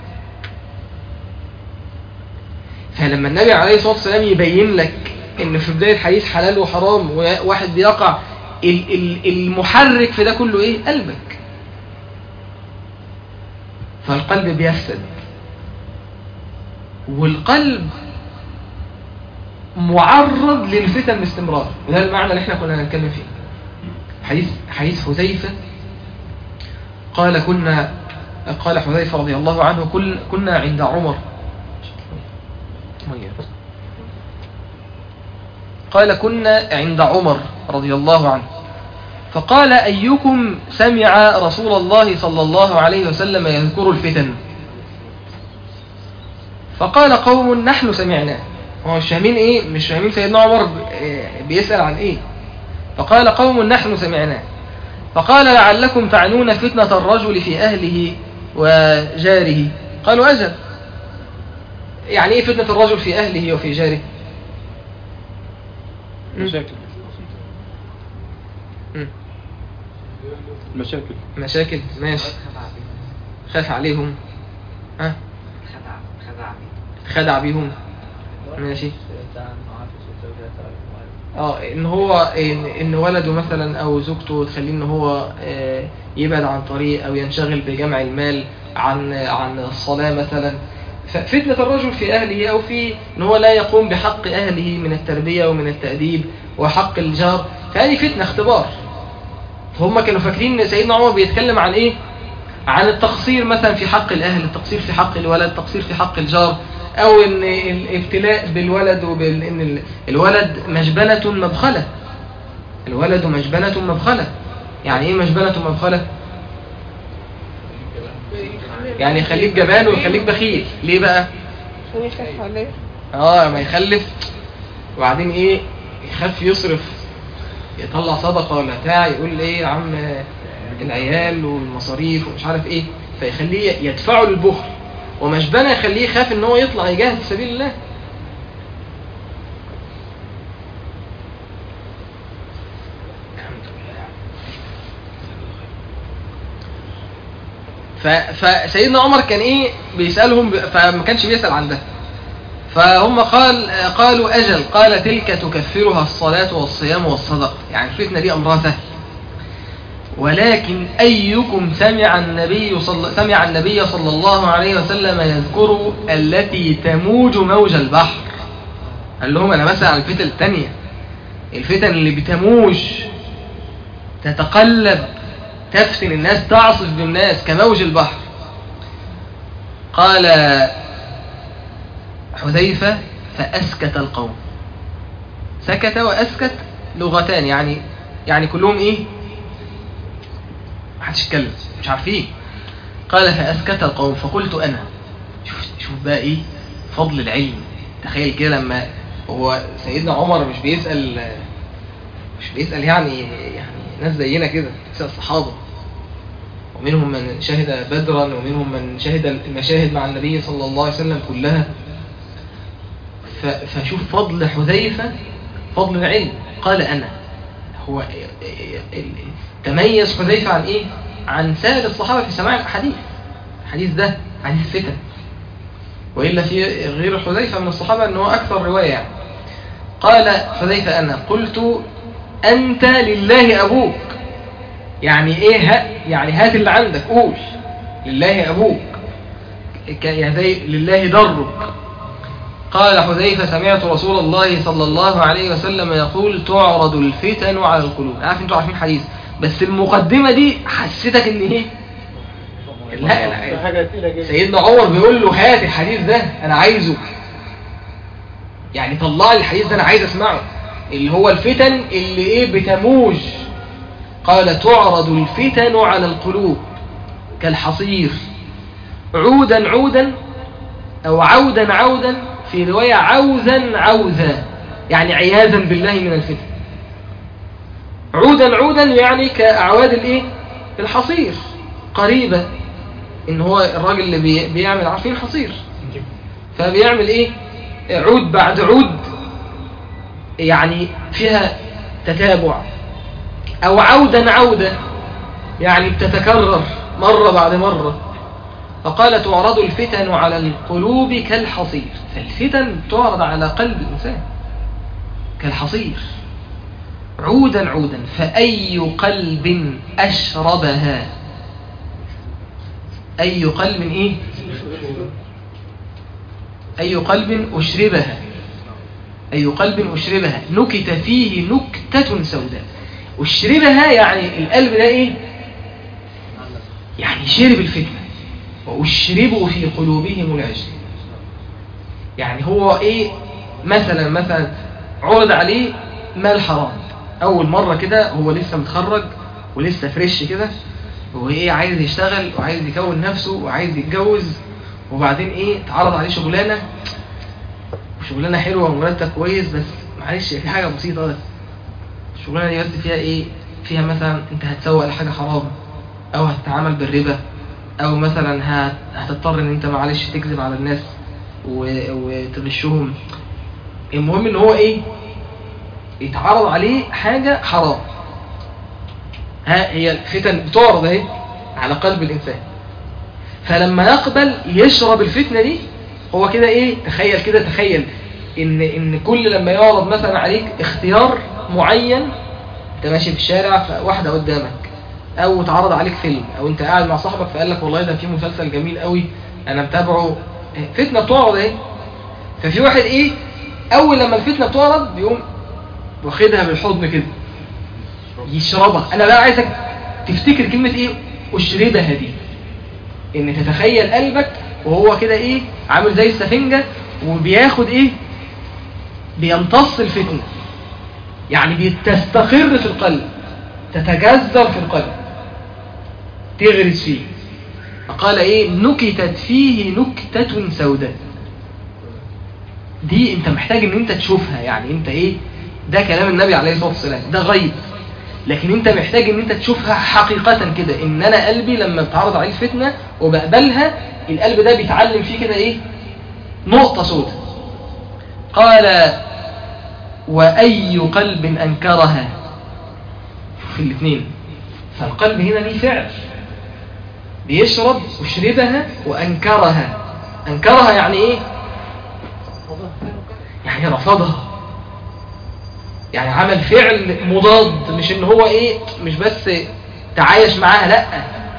فلما النبي عليه الصلاة والسلام يبين لك ان في بداية الحديث حلال وحرام وواحد بيقع المحرك في ده كله ايه قلبك فالقلب بيفسد والقلب معرض للفتن باستمرار وده المعنى اللي احنا كنا هنتكلم فيه حديث حديث حذيفة قال كنا قال حذيفة رضي الله عنه كل كنا عند عمر قال كنا عند عمر رضي الله عنه فقال أيكم سمع رسول الله صلى الله عليه وسلم يذكر الفتن فقال قوم نحن سمعناه هو مش فاهمين ايه مش فاهمين سيدنا عمر بيسأل عن ايه فقال قوم نحن سمعناه فقال لعلكم تعنون فتنة الرجل في أهله وجاره قالوا أجل يعني ايه فتنة الرجل في أهله وفي جاره مشاكل مشاكل مشاكل ماشي خاف عليهم ها خدع بيهم ماشي اه ان هو ان, إن ولده مثلا او زوجته تخليه ان هو آه، يبعد عن طريق او ينشغل بجمع المال عن عن الصلاة مثلا فتنة الرجل في أهله أو في أن هو لا يقوم بحق أهله من التربية ومن التأديب وحق الجار فهذه فتنة اختبار هم كانوا فاكرين ان سيدنا عمر بيتكلم عن ايه عن التقصير مثلا في حق الاهل التقصير في حق الولد التقصير في حق الجار او ان الابتلاء بالولد وبال ان الولد مجبنة مبخلة الولد مجبنة مبخلة يعني ايه مجبنة مبخلة يعني يخليك جبان ويخليك بخيل ليه بقى اه ما يخلف وبعدين ايه يخاف يصرف يطلع صدقة ولا بتاع يقول ايه يا عم العيال والمصاريف ومش عارف ايه فيخليه يدفعه للبخل ومشبنة يخليه يخاف ان هو يطلع يجاهد في سبيل الله فسيدنا عمر كان ايه بيسألهم فما كانش بيسأل عن ده فهم قال قالوا أجل قال تلك تكفرها الصلاة والصيام والصدقة يعني الفتنة دي أمرها سهل ولكن أيكم سمع النبي صلى سمع النبي صلى الله عليه وسلم يذكر التي تموج موج البحر قال لهم أنا مثلا على الفتن الثانية الفتن اللي بتموج تتقلب تفتن الناس تعصف بالناس كموج البحر قال حذيفة فأسكت القوم سكت وأسكت لغتان يعني يعني كلهم إيه محدش يتكلم مش عارفين قال فأسكت القوم فقلت أنا شوف, شوف بقى إيه فضل العلم تخيل كده لما هو سيدنا عمر مش بيسأل مش بيسأل يعني يعني ناس زينا كده بيسأل صحابة ومنهم من شهد بدرا ومنهم من شهد المشاهد مع النبي صلى الله عليه وسلم كلها فشوف فضل حذيفة فضل العلم قال أنا هو تميز حذيفة عن إيه؟ عن سائر الصحابة في سماع الحديث الحديث ده حديث فتن وإلا في غير حذيفة من الصحابة أنه أكثر رواية يعني. قال حذيفة أنا قلت أنت لله أبوك يعني إيه ها يعني هات اللي عندك قول لله أبوك يعني لله درك قال حذيفة سمعت رسول الله صلى الله عليه وسلم يقول تعرض الفتن على القلوب عارف انتوا عارفين حديث بس المقدمة دي حسيتك ان ايه لا لا سيدنا عمر بيقول له هات الحديث ده انا عايزه يعني طلع لي الحديث ده انا عايز اسمعه اللي هو الفتن اللي ايه بتموج قال تعرض الفتن على القلوب كالحصير عودا عودا او عودا عودا في رواية عوزا عوزا يعني عياذا بالله من الفتن عودا عودا يعني كأعواد الايه الحصير قريبة ان هو الراجل اللي بي بيعمل عارفين حصير فبيعمل ايه عود بعد عود يعني فيها تتابع او عودا عودا يعني بتتكرر مرة بعد مرة فقال تعرض الفتن على القلوب كالحصير فالفتن تعرض على قلب الإنسان كالحصير عودا عودا فأي قلب أشربها أي قلب إيه أي قلب أشربها أي قلب أشربها نكت فيه نكتة سوداء أشربها يعني القلب ده إيه يعني شرب الفتنة وأشربوا في قلوبهم العجل يعني هو إيه مثلا مثلا عرض عليه مال حرام أول مرة كده هو لسه متخرج ولسه فريش كده هو إيه عايز يشتغل وعايز يكون نفسه وعايز يتجوز وبعدين إيه تعرض عليه شغلانة شغلانة حلوة ومرتب كويس بس معلش في حاجة بسيطة بس الشغلانة دي بس فيها إيه فيها مثلا أنت هتسوق لحاجة حرام أو هتتعامل بالربا او مثلا هتضطر ان انت معلش تكذب على الناس وتغشهم المهم ان هو ايه يتعرض عليه حاجة حرام ها هي الفتن بتعرض اهي على قلب الانسان فلما يقبل يشرب الفتنة دي هو كده ايه تخيل كده تخيل ان ان كل لما يعرض مثلا عليك اختيار معين انت ماشي في الشارع فواحده قدامك او اتعرض عليك فيلم او انت قاعد مع صاحبك فقال لك والله ده في مسلسل جميل قوي انا متابعه فتنه بتعرض اهي ففي واحد ايه اول لما الفتنه بتعرض بيقوم واخدها بالحضن كده يشربها انا بقى عايزك تفتكر كلمه ايه اشربها دي ان تتخيل قلبك وهو كده ايه عامل زي السفنجه وبياخد ايه بيمتص الفتنه يعني بتستقر في القلب تتجذر في القلب تغرس فيه فقال ايه نكتت فيه نكتة سوداء دي انت محتاج ان انت تشوفها يعني انت ايه ده كلام النبي عليه الصلاة والسلام ده غيب لكن انت محتاج ان انت تشوفها حقيقة كده ان انا قلبي لما بتعرض عليه الفتنة وبقبلها القلب ده بيتعلم فيه كده ايه نقطة سوداء قال وأي قلب أنكرها في الاثنين فالقلب هنا ليه فعل بيشرب وشربها وأنكرها أنكرها يعني إيه يعني رفضها يعني عمل فعل مضاد مش ان هو ايه مش بس تعايش معاها لا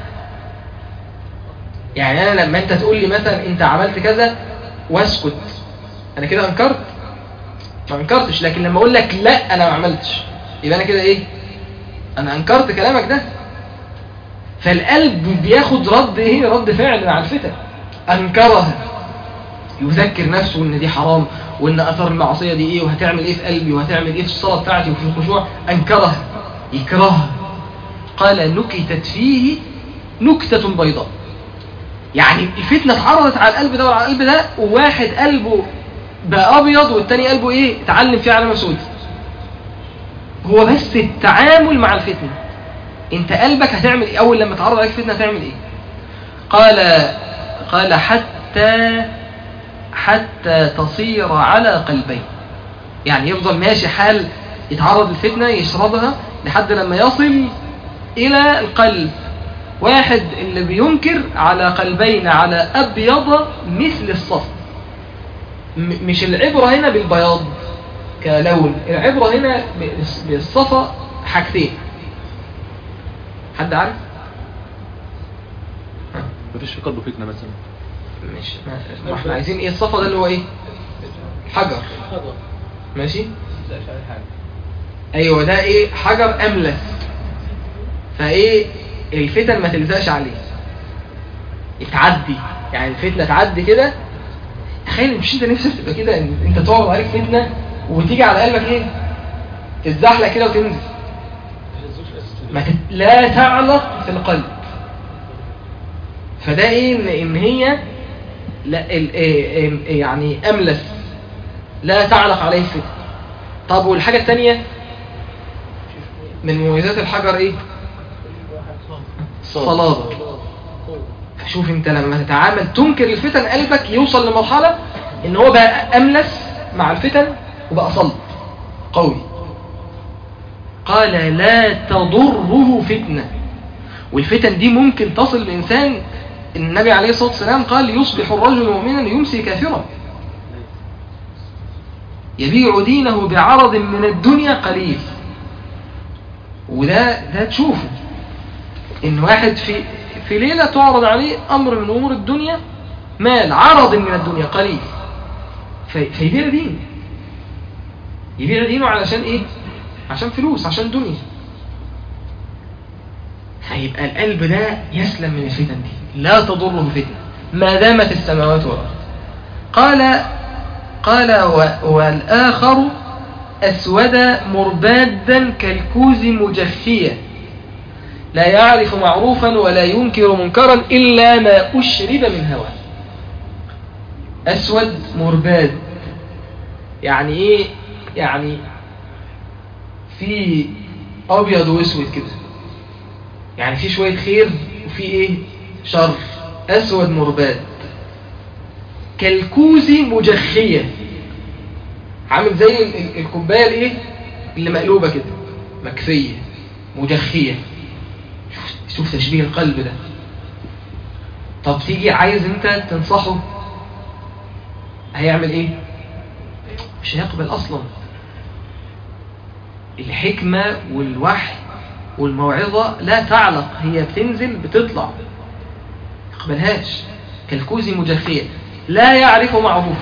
يعني انا لما انت تقول لي مثلا انت عملت كذا واسكت انا كده انكرت ما انكرتش لكن لما اقول لك لا انا ما عملتش يبقى انا كده ايه انا انكرت كلامك ده فالقلب بياخد رد ايه رد فعل مع الفتن انكرها يذكر نفسه ان دي حرام وان اثر المعصيه دي ايه وهتعمل ايه في قلبي وهتعمل ايه في الصلاه بتاعتي وفي الخشوع انكرها يكرهها قال نكتت فيه نكته بيضاء يعني الفتنه اتعرضت على القلب ده وعلى القلب ده وواحد قلبه بقى ابيض والتاني قلبه ايه اتعلم فيه علامه سود هو بس التعامل مع الفتنه انت قلبك هتعمل ايه اول لما تعرض عليك فتنه هتعمل ايه قال قال حتى حتى تصير على قلبين يعني يفضل ماشي حال يتعرض للفتنه يشربها لحد لما يصل الى القلب واحد اللي بينكر على قلبين على ابيض مثل الصف مش العبرة هنا بالبياض كلون العبرة هنا بالصفا حاجتين حد عارف؟ مفيش في قلبه فتنة مثلا مش ما احنا عايزين ايه الصفا ده اللي هو ايه حجر ماشي ايوه ده ايه حجر املس فايه الفتن ما تلزقش عليه تعدي يعني الفتنه تعدي كده تخيل مش انت نفسك تبقى كده ان انت تعرض عليك فتنه وتيجي على قلبك ايه تتزحلق كده وتنزل ما تت... لا تعلق في القلب فده ايه ان, إن هي لا ال... إيه إيه يعني املس لا تعلق عليه فتنه طب والحاجه الثانيه من مميزات الحجر ايه الصلابه فشوف انت لما تتعامل تنكر الفتن قلبك يوصل لمرحلة ان هو بقى املس مع الفتن وبقى صلب قوي قال لا تضره فتنة والفتن دي ممكن تصل الانسان النبي عليه الصلاة والسلام قال يصبح الرجل مؤمنا يمسي كافرا يبيع دينه بعرض من الدنيا قليل وده ده تشوفه ان واحد في في ليلة تعرض عليه أمر من أمور الدنيا مال عرض من الدنيا قليل فيبيع دينه يبيع دينه علشان إيه؟ عشان فلوس عشان دنيا فيبقى القلب ده يسلم من الفتن دي لا تضره فتنة ما دامت السماوات والأرض قال قال والآخر أسود مربادا كالكوز مجفية لا يعرف معروفا ولا ينكر منكرا إلا ما أشرب من هواه أسود مرباد يعني إيه يعني في أبيض وأسود كده يعني في شوية خير وفي إيه شر أسود مرباد كالكوز مجخية عامل زي الكوباية الإيه اللي مقلوبة كده مكفية مجخية شوف تشبيه القلب ده طب تيجي عايز انت تنصحه هيعمل ايه مش هيقبل أصلا الحكمة والوحي والموعظة لا تعلق هي بتنزل بتطلع يقبلهاش كالكوز مجافية لا يعرف معروفا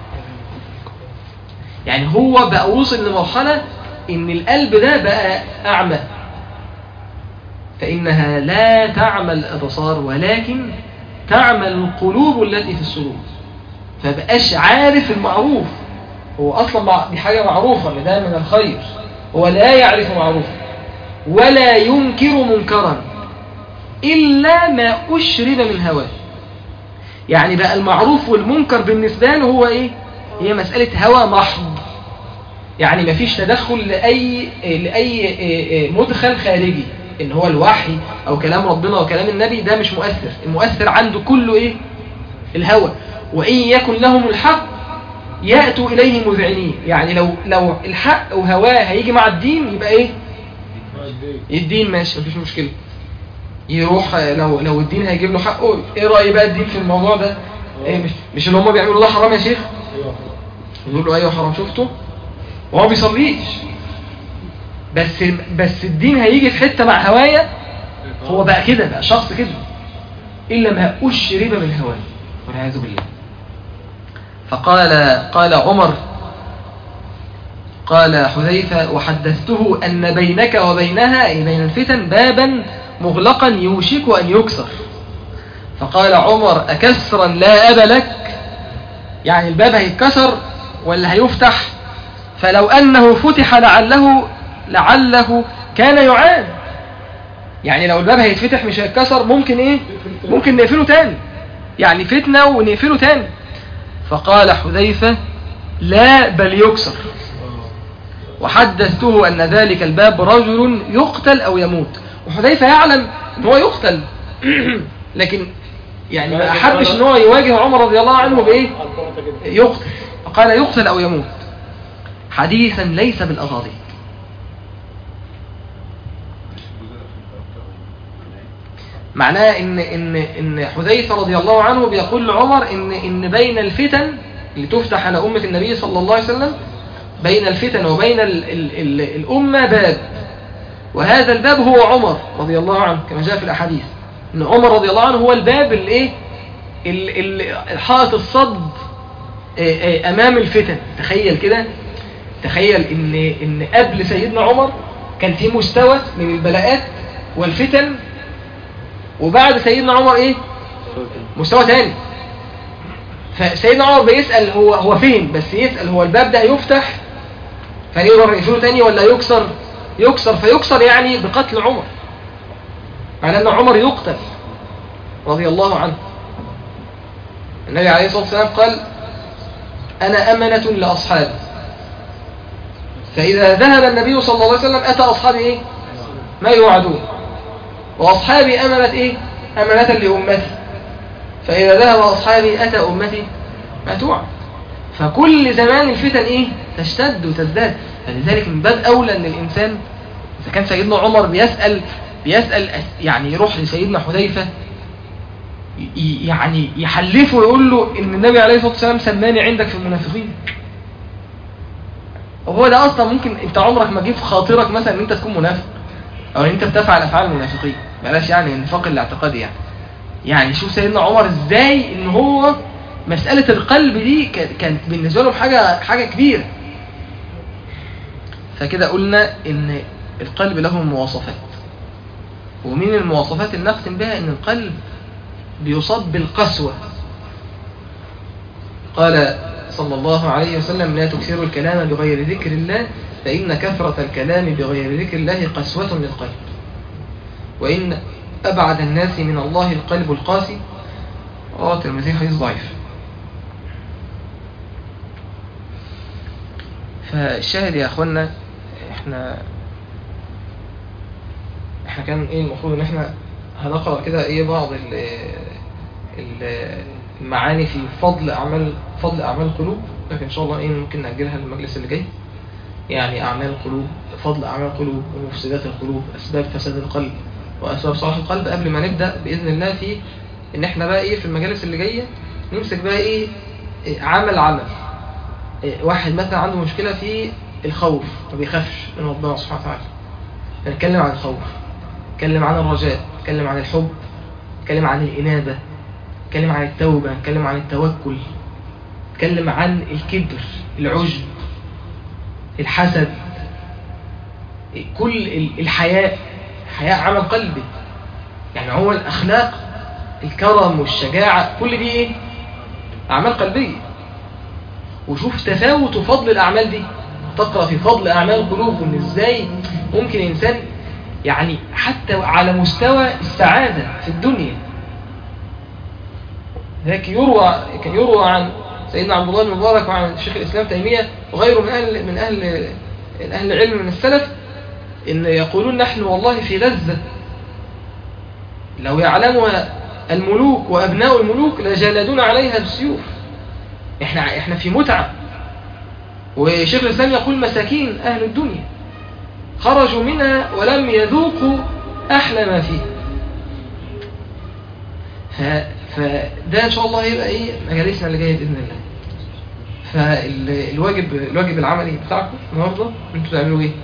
يعني هو بقى وصل لمرحلة ان القلب ده بقى اعمى فانها لا تعمى الابصار ولكن تعمى القلوب التي في الصدور فبقاش عارف المعروف هو اصلا مع- دي حاجة معروفة ان ده من الخير هو لا يعرف معروفا ولا ينكر منكرا إلا ما أشرب من هواه يعني بقى المعروف والمنكر بالنسبة له هو إيه هي مسألة هوى محض يعني مفيش تدخل لأي لأي مدخل خارجي إن هو الوحي أو كلام ربنا وكلام النبي ده مش مؤثر المؤثر عنده كله إيه الهوى وإن يكن لهم الحق يأتوا إليه مذعنين يعني لو لو الحق وهواه هيجي مع الدين يبقى إيه الدين ماشي مفيش مشكلة يروح لو لو الدين هيجيب له حقه ايه رأي بقى الدين في الموضوع ده إيه مش, مش اللي هم بيعملوا ده حرام يا شيخ يقول له ايوه حرام شفته وهو ما بيصليش بس بس الدين هيجي في حتة مع هوايا هو بقى كده بقى شخص كده إلا ما أشرب من هواه والعياذ بالله فقال قال عمر قال حذيفة وحدثته أن بينك وبينها أي بين الفتن بابا مغلقا يوشك أن يكسر فقال عمر أكسرا لا أب لك يعني الباب هيتكسر ولا هيفتح فلو أنه فتح لعله لعله كان يعان يعني لو الباب هيتفتح مش هيتكسر ممكن ايه ممكن نقفله تاني يعني فتنة ونقفله تاني فقال حذيفة لا بل يكسر وحدثته أن ذلك الباب رجل يقتل أو يموت وحذيفة يعلم أن هو يقتل لكن يعني ما أحبش أن هو يواجه عمر رضي الله عنه بإيه يقتل فقال يقتل أو يموت حديثا ليس بالأغاضي معناه ان ان ان حذيفه رضي الله عنه بيقول لعمر ان ان بين الفتن اللي تفتح على امه النبي صلى الله عليه وسلم بين الفتن وبين ال ال ال الامه باب وهذا الباب هو عمر رضي الله عنه كما جاء في الاحاديث ان عمر رضي الله عنه هو الباب اللي ايه حائط الصد امام الفتن تخيل كده تخيل ان ان قبل سيدنا عمر كان في مستوى من البلاءات والفتن وبعد سيدنا عمر ايه مستوى تاني فسيدنا عمر بيسأل هو هو فين بس يسأل هو الباب ده يفتح فنقدر نقفله تاني ولا يكسر يكسر فيكسر يعني بقتل عمر على ان عمر يقتل رضي الله عنه النبي عليه الصلاة والسلام قال أنا أمنة لأصحابي فإذا ذهب النبي صلى الله عليه وسلم أتى أصحابي إيه ما يوعدون وأصحابي أمنت إيه أمنة لأمتي فإذا ذهب أصحابي أتى أمتي ما توعد فكل زمان الفتن إيه تشتد وتزداد فلذلك من باب أولى أن الإنسان إذا كان سيدنا عمر بيسأل بيسأل يعني يروح لسيدنا حذيفة يعني يحلفه ويقول له إن النبي عليه الصلاة والسلام سماني عندك في المنافقين وهو ده أصلا ممكن أنت عمرك ما جه في خاطرك مثلا أن أنت تكون منافق أو أن أنت بتفعل أفعال المنافقين بلاش يعني النفاق الاعتقادي يعني يعني شوف سيدنا عمر ازاي ان هو مسألة القلب دي كانت بالنسبة لهم حاجة, حاجة كبيرة فكده قلنا ان القلب له مواصفات ومن المواصفات اللي نختم بها ان القلب بيصاب بالقسوة قال صلى الله عليه وسلم لا تكثروا الكلام بغير ذكر الله فإن كثرة الكلام بغير ذكر الله قسوة للقلب وإن أبعد الناس من الله القلب القاسي رواه الترمذي حديث ضعيف فالشاهد يا أخوانا احنا احنا كان ايه المفروض ان احنا هنقرأ كده ايه بعض ال المعاني في فضل أعمال فضل أعمال القلوب لكن إن شاء الله ايه ممكن نأجلها للمجلس اللي جاي يعني أعمال القلوب فضل أعمال القلوب ومفسدات القلوب أسباب فساد القلب وأسباب صلاح القلب قبل ما نبدأ بإذن الله في إن إحنا بقى إيه في المجالس اللي جاية نمسك بقى إيه, إيه عمل عمل إيه، واحد مثلا عنده مشكلة في الخوف ما بيخافش من ربنا سبحانه وتعالى نتكلم عن الخوف نتكلم عن الرجاء نتكلم عن الحب نتكلم عن الإنابة نتكلم عن التوبة نتكلم عن التوكل نتكلم عن الكبر العجب الحسد كل ال- الحياء حياء عمل قلبي يعني هو الأخلاق الكرم والشجاعة كل دي إيه؟ أعمال قلبية وشوف تفاوت وفضل الأعمال دي تقرأ في فضل أعمال القلوب وإن إزاي ممكن إنسان يعني حتى على مستوى السعادة في الدنيا ذاك يروى كان يروى عن سيدنا عبد الله بن مبارك وعن شيخ الإسلام تيمية وغيره من أهل من أهل من أهل العلم من السلف إن يقولون نحن والله في لذة لو يعلمها الملوك وأبناء الملوك لجالدون عليها بالسيوف احنا احنا في متعة وشيخ الإسلام يقول مساكين أهل الدنيا خرجوا منها ولم يذوقوا أحلى ما فيها ف- فده إن شاء الله هيبقى إيه مجالسنا اللي جاية بإذن الله فالواجب الواجب العملي بتاعكم النهارده إن انتوا تعملوا ايه؟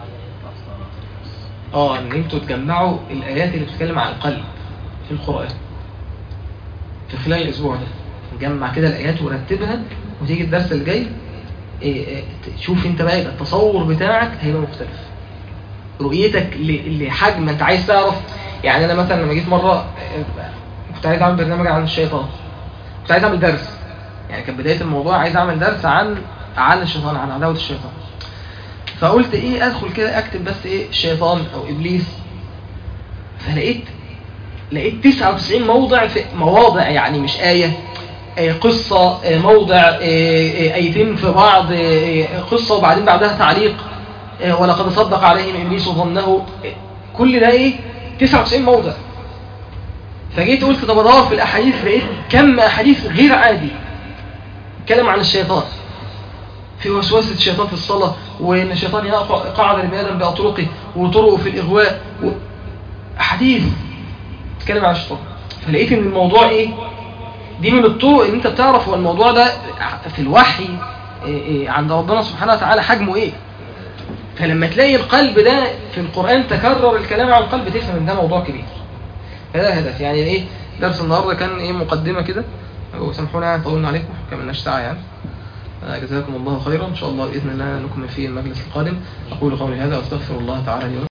اه ان انتوا تجمعوا الايات اللي بتتكلم عن القلب في القران في خلال الاسبوع ده نجمع كده الايات ورتبها وتيجي الدرس الجاي إيه إيه شوف انت بقى يبقى التصور بتاعك هيبقى مختلف رؤيتك ل- لحجم انت عايز تعرف يعني انا مثلا لما جيت مره إيه، كنت عايز اعمل برنامج عن الشيطان كنت عايز اعمل درس يعني كان بدايه الموضوع عايز اعمل درس عن عن الشيطان عن عداوه الشيطان فقلت ايه ادخل كده اكتب بس ايه الشيطان او ابليس فلقيت لقيت 99 موضع في مواضع يعني مش آية آه، قصة آه، موضع آه، آه، آيتين في بعض آه، آه، قصة وبعدين بعدها تعليق آه، ولقد صدق عليهم إبليس ظنه آه، كل ده إيه 99 موضع فجيت قلت طب ادور في الأحاديث لقيت كم أحاديث غير عادي اتكلم عن الشيطان في وسوسة الشيطان في الصلاة وإن الشيطان يقع قاعد لبني آدم بأطرقه وطرقه في الإغواء و... أحاديث تتكلم عن الشيطان فلقيت إن الموضوع إيه دي من الطرق إن أنت بتعرف هو الموضوع ده في الوحي إيه إيه عند ربنا سبحانه وتعالى حجمه إيه فلما تلاقي القلب ده في القرآن تكرر الكلام عن القلب تفهم إن ده موضوع كبير هذا الهدف يعني إيه درس النهاردة كان إيه مقدمة كده وسامحونا يعني طولنا عليكم كملناش ساعة يعني آه، جزاكم الله خيرا إن شاء الله بإذن الله نكمل في المجلس القادم أقول قولي هذا وأستغفر الله تعالى لي ولكم